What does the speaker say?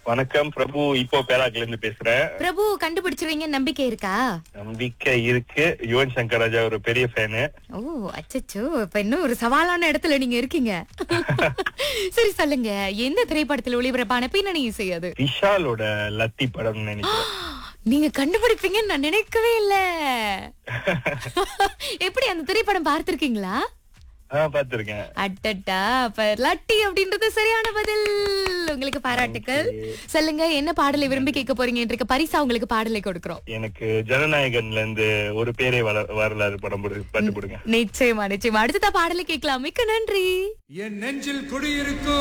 வணக்கம் பிரபு இப்போ பேராக்ல இருந்து பேசுறேன் பிரபு கண்டுபிடிச்சிருவீங்க நம்பிக்கை இருக்கா நம்பிக்கை இருக்கு யுவன் சங்கர் ராஜா ஒரு பெரிய ஃபேனு ஓ அச்சச்சோ இப்ப இன்னும் ஒரு சவாலான இடத்துல நீங்க இருக்கீங்க சரி சொல்லுங்க எந்த திரைப்படத்துல ஒளிபரப்பான பின்னணி இசை அது விஷாலோட லத்தி படம் நினைக்கிறேன் நீங்க கண்டுபிடிப்பீங்கன்னு நான் நினைக்கவே இல்ல எப்படி அந்த திரைப்படம் பார்த்திருக்கீங்களா ஆ பாத்திருக்கேன் அட்டட்டா அப்ப லட்டி அப்படின்றது சரியான பதில் உங்களுக்கு பாராட்டுக்கள் சொல்லுங்க என்ன பாடலை விரும்பி கேட்க போறீங்க பரிசா உங்களுக்கு பாடலை கொடுக்கிறோம் எனக்கு ஜனநாயகன்ல இருந்து ஒரு பேரே வர வரலாறு படம் போடு- பாட்டு போடுங்க நிச்சயமா நிச்சயமா அடுத்ததா பாடலை கேட்கலாம் மிக்க நன்றி என் நெஞ்சில் குடியிருக்கும்